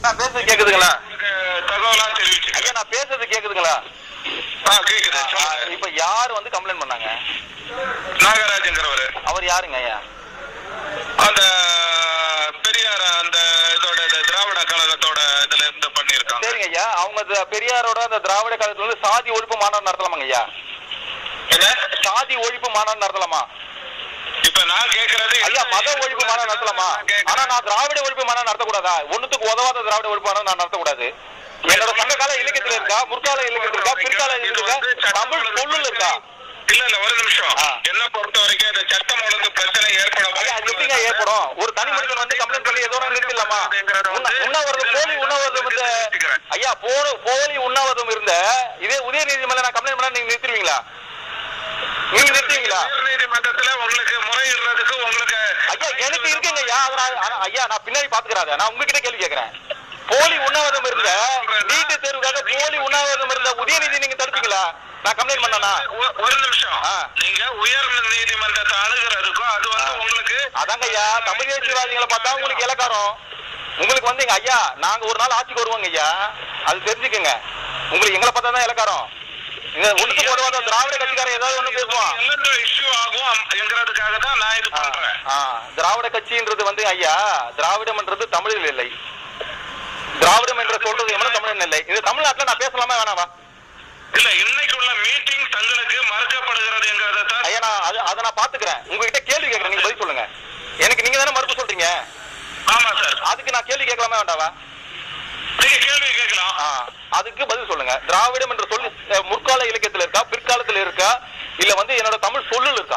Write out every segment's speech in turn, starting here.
நான் பேசுறது கேக்குதுங்களா தகவலா தெரிவிச்சு ஐயா நான் பேசுறது கேக்குதுங்களா ஆ கேக்குது ஆ, சொல்லுங்க. இப்ப யார் வந்து கம்ப்ளைண்ட் பண்ணாங்க நாகராஜங்கிறவரு அவர் யாருங்க ஐயா அந்த பெரியார் அந்த இதோட இந்த திராவிட கழகத்தோட இதுல இருந்து பண்ணியிருக்காங்க சரிங்க ஐயா அவங்க த- பெரியாரோட அந்த திராவிட காலத்துல வந்து சாதி ஒழிப்பு மாநாடு நடத்தலாமாங்க ஐயா என்ன? சாதி ஒழிப்பு மாநாடு நடத்தலாமா இப்ப நான் கேக்குறது ஐயா மத ஒழிப்பு மாநாடு நடத்தலாமா நான் கேக்குறேன். ஆனா நான் திராவிட ஒழிப்பு மாநாடு நடத்தக்கூடாதா ஒண்ணுத்துக்கு உதவாத திராவிட ஒழிப்பு மாநாடு நான் நடத்தக்கூடாது என்னோட சங்க கால இலக்கியத்துல இருக்கா முற்கால இலக்கியத்துல இருக்கா பிற்கால இது இலக்கியத்துல வந்து இருக்கா சட்டம் தமிழ் ஒழுங்கு சொல்லுல இருக்கா இல்ல இல்ல ஒரு நிமிஷம் ஆ. என்ன பொறுத்த வரைக்கும் இந்த சட்டம் ஒழுங்கு பிரச்சனை ஏற்படும் ஐயா அது எப்படிங்க ஏற்படும் ஒரு தனி மனிதன் வந்து கம்ப்ளைண்ட் பண்ணி ஏதோ ஒண்ணு நிறுத்திடலாமா உண்ண- உண்ணாவிரதம் போலி உண்ணாவிரதம் இருந்த ஐயா போலி போலி உண்ணாவிரதம் இருந்த இதே உதயநிதி மேல நான் கம்ப்ளைண்ட் பண்ணா நீங்க நிறுத்துவீங்களா நீங்க நிறுத்துவீங்களா நீதிமன்றத்துல உங்களுக்கு முறையிடுறதுக்கு உங்களுக்கு ஐயா எனக்கு இருக்குங்க ஐயா அதை நான் ஆனா, ஐயா நான் பின்னாடி பாத்துக்கிறாத நான் உங்ககிட்ட கேள்வி கேக்குறேன் போலி உண்ணாவிரதம் இருந்த நீட்டு தேர்வுக்காக போலி உண்ணாவிரதம் இருந்த உதயநிதி நீங்க தடுப்பீங்களா நான் கம்ப்ளைண்ட் பண்ணனா ஒ- ஒரு நிமிஷம் ஆ. நீங்க உயர் நீதிமன்றத்தை அணுகிறதுக்கும் அது வந்து ஆ. உங்களுக்கு அதாங்க ஐயா தமிழ் தேசியவாதிகளை பார்த்தா உங்களுக்கு இலக்காரம் உங்களுக்கு வந்து எங்க ஐயா நாங்க ஒரு நாள் ஆட்சிக்கு வருவோங்க ஐயா அது தெரிஞ்சுக்கங்க உங்களுக்கு எங்களை பார்த்தா தான் இலக்காரம் இந்த ஒண்ணுக்கு போடுவாத திராவிட கட்சிக்காரன் ஏதாவது ஒண்ணு பேசுவான் எல்லாம் இஷ்யூ ஆகும் என்கிறதுக்காக தான் நான் இது ஆ, பண்றேன் ஆ, திராவிட கட்சின்றது வந்து ஐயா திராவிடம்ன்றது தமிழில் இல்லை திராவிடம் என்று சொல்றது எவ்வளவு தமிழன் இல்லை இது தமிழ்நாட்டுல நான் பேசலாமா வேணாவா இல்ல இன்னைக்கு உள்ள மீட்டிங் தங்களுக்கு மறுக்கப்படுகிறது என்கிறத தான் ஐயா நான் அது அதை நான் பாத்துக்கிறேன் உங்ககிட்ட கேள்வி கேட்கறேன் நீங்க பதில் சொல்லுங்க எனக்கு நீங்க தானே மறுப்பு சொல்றீங்க ஆமா சார் அதுக்கு நான் கேள்வி கேட்கலாமா வேண்டாவா நீங்க கேள்வி கேட்கலாம் ஆ, அதுக்கு பதில் சொல்லுங்க திராவிடம் என்ற சொல்லி அஹ், முற்கால இலக்கியத்துல இருக்கா பிற்காலத்துல இருக்கா இல்ல வந்து என்னோட தமிழ் சொல்லுல இருக்கா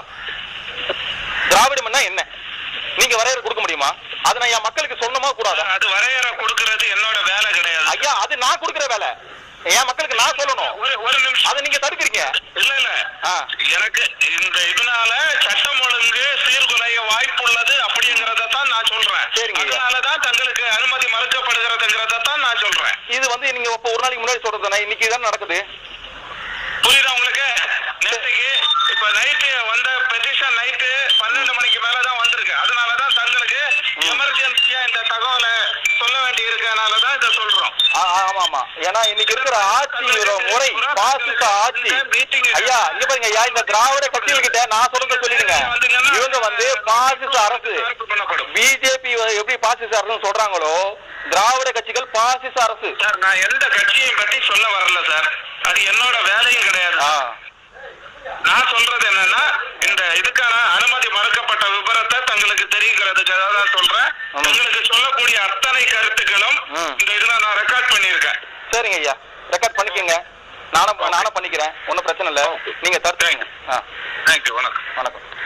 திராவிடம்னா என்ன நீங்க வரையறை கொடுக்க முடியுமா அதை நான் என் மக்களுக்கு சொல்லணுமா கூடாதா அது வரையறை கொடுக்கிறது என்னோட வேலை கிடையாது ஐயா அது நான் கொடுக்கிற வேலை என் மக்களுக்கு நான் சொல்லணும் ஒரு ஒரு நிமிஷம் அதை நீங்க தடுக்கிறீங்க இல்ல இல்ல ஆ. எனக்கு இந்த இதனால சட்டம் ஒழுங்கு சீர்குலைய வாய்ப்புள்ளது அப்படிங்கறத தான் நான் சொல்றேன் சரிங்க ஐயா. அதனாலதான் தங்களுக்கு அனுமதி மறுக்கப்படுகிறதுங்கிறத தான் நான் சொல்றேன் இது வந்து நீங்க இப்ப ஒரு நாளைக்கு முன்னாடி சொல்றது இன்னைக்கு தான் நடக்குது புரியுதா உங்களுக்கு நேற்றுக்கு இப்ப நைட்டு வந்த பெட்டிஷன் நைட்டு பன்னெண்டு மணிக்கு மேலதான் வந்திருக்கு அதனாலதான் தங்களுக்கு எமர்ஜென்சியா இந்த தகவலை சொல்ல வேண்டி இருக்கனாலதான் இதை சொல்றோம் ஆ, ஆ, ஆமா ஆமா ஏன்னா இன்னைக்கு இருக்கிற ஆட்சியோட முறை பாசிச ஆட்சி ஐயா இங்க பாருங்க ஐயா இந்த திராவிட கட்சிகள் கிட்ட நான் சொல்றத சொல்லிடுங்க இவங்க வந்து பாசிச அரசு பண்ணப்படும் பிஜேபி எப்படி பாசிச அரசுன்னு சொல்றாங்களோ திராவிட கட்சிகள் பாசிச அரசு சார் நான் எந்த கட்சியையும் பத்தி சொல்ல வரல சார் அது என்னோட வேலையும் கிடையாது ஆ, நான் சொல்றது என்னன்னா இந்த இதுக்கான அனுமதி மறுக்கப்பட்ட விபரத்தை தங்களுக்கு தெரிவிக்கிறதுக்காக தான் சொல்றேன் ம். தங்களுக்கு சொல்லக்கூடிய அத்தனை கருத்துக்களும் ம். இந்த இதுல நான் ரெக்கார்ட் பண்ணியிருக்கேன் சரிங்க ஐயா ரெக்கார்ட் பண்ணிக்கோங்க நானும் நானும் பண்ணிக்கிறேன் ஒன்றும் பிரச்சனை இல்லை நீங்க தடுத்துங்க ஆ தேங்க்யூ வணக்கம் வணக்கம்